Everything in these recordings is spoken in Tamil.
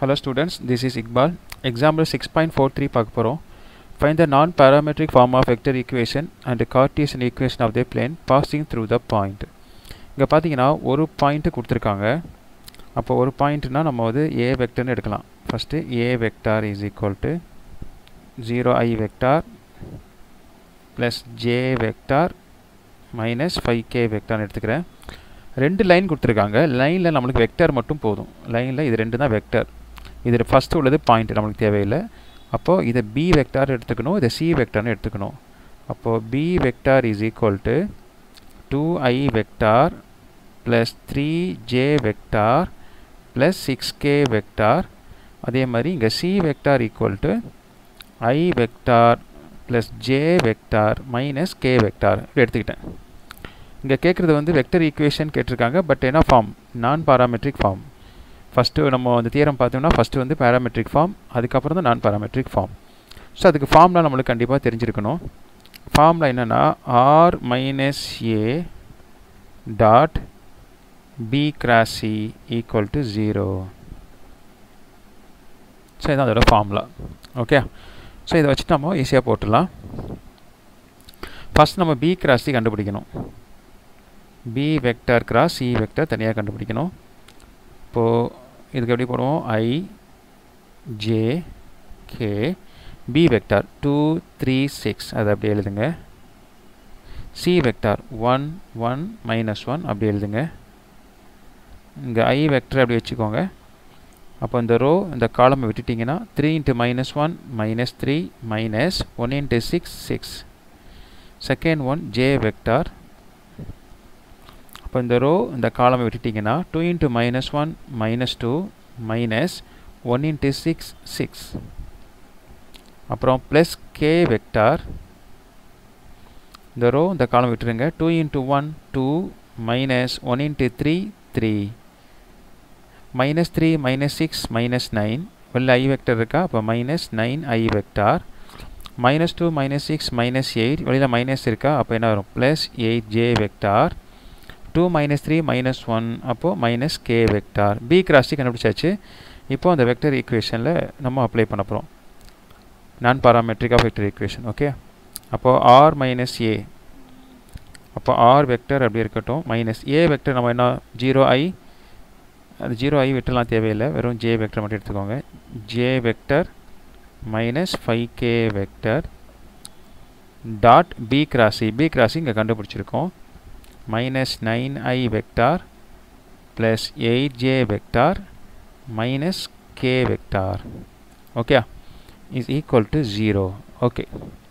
Hello students, this is Iqbal. Example 6.43 பார்க்க போகிறோம் Find the non-parametric form of vector equation and the Cartesian equation of the plane passing through the point. இங்கே பார்த்தீங்கன்னா ஒரு பாயிண்ட்டு கொடுத்துருக்காங்க அப்போ ஒரு பாயிண்ட்னா நம்ம வந்து ஏ வெக்டர்னு எடுக்கலாம் first A vector is equal to zero I vector plus J vector minus five K வெக்டார்னு எடுத்துக்கிறேன் ரெண்டு லைன் கொடுத்துருக்காங்க லைனில் நம்மளுக்கு வெக்டர் மட்டும் போதும் லைனில் இது ரெண்டு தான் வெக்டர் இது ஃபஸ்ட்டு உள்ளது பாயிண்ட் நம்மளுக்கு தேவையில்லை அப்போது இதை பி வெக்டார் எடுத்துக்கணும் இதை சி வெக்டார்னு எடுத்துக்கணும் அப்போது B vector is equal to two I vector plus three J vector plus six K vector அதே மாதிரி இங்கே C vector equal to I vector plus J vector minus K vector இப்படி எடுத்துக்கிட்டேன் இங்கே கேட்குறது வந்து வெக்டர் ஈக்குவேஷன் கேட்டிருக்காங்க பட் என்ன form non parametric form first நம்ம அந்த தியரம் பார்த்தோம்னா ஃபஸ்ட்டு வந்து பேராமெட்ரிக் ஃபார்ம் அதுக்கப்புறம் தான் நான் பாராமெட்ரிக் ஃபார்ம் ஸோ அதுக்கு ஃபார்ம்லாம் நம்மளுக்கு கண்டிப்பாக தெரிஞ்சிருக்கணும் ஃபார்மில் என்னென்னா R minus A dot B cross C equal to zero so இதான் அதோட ஃபார்முலா ஓகே ஸோ இதை வச்சுட்டு நம்ம ஈஸியாக போட்டுடலாம் ஃபஸ்ட் நம்ம பி கிராஸ் சி கண்டுபிடிக்கணும் B vector cross C vector தனியாக கண்டுபிடிக்கணும் இப்போது இதுக்கு எப்படி போடுவோம் I J K B vector two three six அதை அப்படி எழுதுங்க C vector one one minus one அப்படி எழுதுங்க இங்கே ஐ வெக்டர் அப்படி வச்சுக்கோங்க அப்போ இந்த ரோ இந்த காலமை விட்டுட்டிங்கன்னா three into minus one minus three minus one into six six second one J vector அப்போ இந்த ரோ இந்த காலமை விட்டுட்டிங்கன்னா two into minus one minus two minus one into six six அப்புறம் ப்ளஸ் கே வெக்டார் இந்த ரோ இந்த காலம் விட்டுருங்க two into one two minus one into three three minus three minus six minus nine வெளில ஐ வெக்டர் இருக்கா அப்போ minus nine I vector minus two minus six minus eight வெளியில் மைனஸ் இருக்கா அப்போ என்ன வரும் plus eight J vector two minus three minus one அப்போது minus K vector B cross D கண்டுபிடிச்சாச்சு இப்போது அந்த வெக்டர் ஈக்குவேஷனில் நம்ம அப்ளை பண்ண போகிறோம் non parametric of vector equation okay அப்போது ஆர் மைனஸ் ஏ அப்போ ஆர் வெக்டர் அப்படி இருக்கட்டும் மைனஸ் ஏ வெக்டர் நம்ம என்ன ஜீரோ ஐ அது ஜீரோ ஐ வெக்டர்லாம் தேவையில்லை வெறும் ஜே வெக்டர் மட்டும் எடுத்துக்கோங்க J vector minus five K vector dot B cross C B cross C இங்கே கண்டுபிடிச்சிருக்கோம் minus 9i vector plus 8j vector minus k vector okay is equal to 0 okay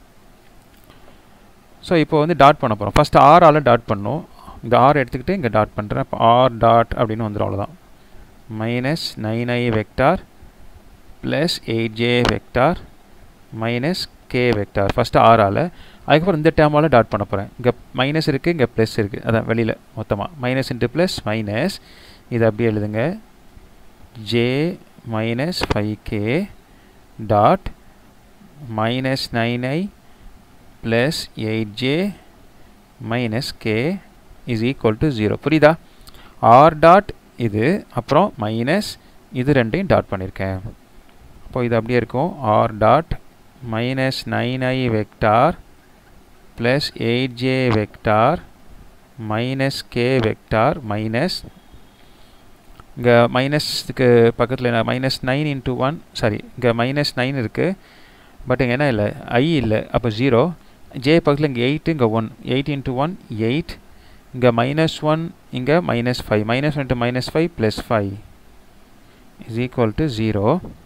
so இப்போ வந்து டாட் பண்ண போகிறோம் ஃபஸ்ட் ஆரால் டாட் பண்ணோம் இந்த ஆர் எடுத்துக்கிட்டு இங்கே டாட் பண்ணுறேன் இப்போ ஆர் டாட் அப்படின்னு வந்துடும் அவ்வளோதான் minus nine I vector plus eight J vector minus K vector first ஆரால் அதுக்கப்புறம் இந்த டேர்மால் டாட் பண்ண போகிறேன் இங்கே மைனஸ் இருக்குது இங்கே ப்ளஸ் இருக்குது அதான் வெளியில் மொத்தமாக மைனஸ் இன்ட்டு ப்ளஸ் மைனஸ் இதை அப்படியே எழுதுங்க J minus five K dot minus nine I plus eight J minus K is equal to zero புரியுதா ஆர் டாட் இது அப்புறம் மைனஸ் இது ரெண்டையும் டாட் பண்ணியிருக்கேன் அப்போ இது அப்படியே இருக்கும் R dot minus 9i vector plus 8j vector minus k vector minus இங்கே மைனஸ்க்கு பக்கத்தில் minus nine into one sorry இங்கே மைனஸ் நைன் இருக்குது பட் இங்கே என்ன இல்லை ஐ இல்லை அப்போ ஜீரோ ஜே பக்கத்தில் இங்கே எயிட்டு இங்கே one eight into one eight இங்கே மைனஸ் ஒன் இங்கே minus five minus one into minus five plus five is equal to zero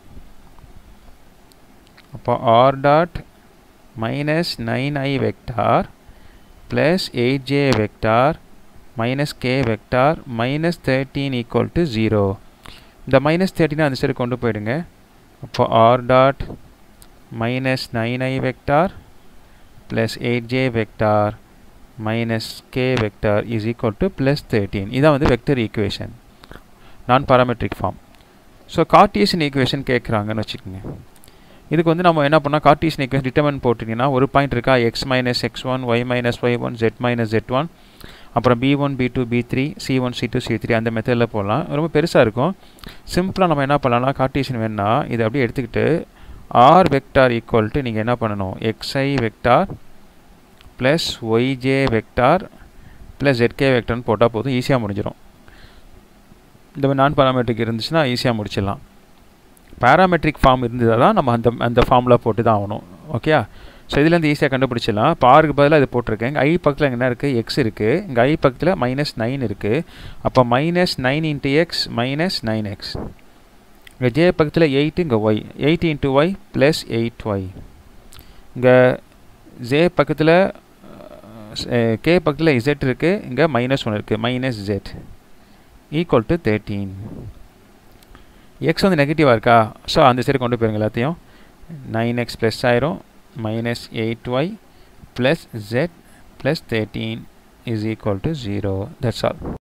அப்போ R dot minus nine I vector plus eight J vector minus K vector minus thirteen equal to zero இந்த மைனஸ் தேர்ட்டினை அந்த சைடு கொண்டு போயிடுங்க அப்போ R dot minus nine I vector plus eight J vector minus K vector is equal to plus thirteen இதான் வந்து vector equation non parametric form so Cartesian equation கேட்குறாங்கன்னு வச்சுக்கோங்க இதுக்கு வந்து நம்ம என்ன பண்ணால் கார்டீஷன் ஈக்குவேஷன் டிட்டர்மன் போட்டிங்கன்னா ஒரு பாயிண்ட் இருக்கா X minus X one Y minus Y one Z minus Z one அப்புறம் B one B two B three C one C two C three அந்த மெத்தடில் போடலாம் ரொம்ப பெருசாக இருக்கும் சிம்பிளாக நம்ம என்ன பண்ணலாம்னா கார்டீஷியன் வேணுன்னா இதை அப்படியே எடுத்துக்கிட்டு ஆர் வெக்டார் ஈக்குவல் டு நீங்கள் என்ன பண்ணணும் X I vector plus Y J vector plus Z K வெக்டார்னு போட்டால் போதும் ஈஸியாக முடிஞ்சிடும் இந்த மாதிரி நான் பாராமெட்ரிக் இருந்துச்சுன்னா ஈஸியாக முடிச்சிடலாம் பேராமெட்ரிக் ஃபார்ம் இருந்ததாக தான் நம்ம அந்த அந்த ஃபார்முலா போட்டு தான் ஆகணும் ஓகே ஸோ இதுலேருந்து ஈஸியாக கண்டுபிடிச்சிடலாம் இப்போ ஆறுக்கு பதிலாக இது போட்டிருக்கேன் இங்கே ஐ பக்கத்தில் என்ன இருக்குது எக்ஸ் இருக்குது இங்கே ஐ பக்கத்தில் மைனஸ் நைன் இருக்குது அப்போ minus nine into X minus nine X இங்கே ஜே பக்கத்தில் எயிட்டு இங்கே Y eight into Y plus eight Y இங்கே ஜே பக்கத்தில் கே பக்கத்தில் இசட் இருக்குது இங்கே மைனஸ் ஒன் இருக்குது minus Z equal to thirteen X வந்து நெகட்டிவாக இருக்கா ஸோ அந்த சைடு கொண்டு போயிருங்க எல்லாத்தையும் நைன் எக்ஸ் ப்ளஸ் ஆயிரும் minus eight Y plus Z plus thirteen is equal to zero that's all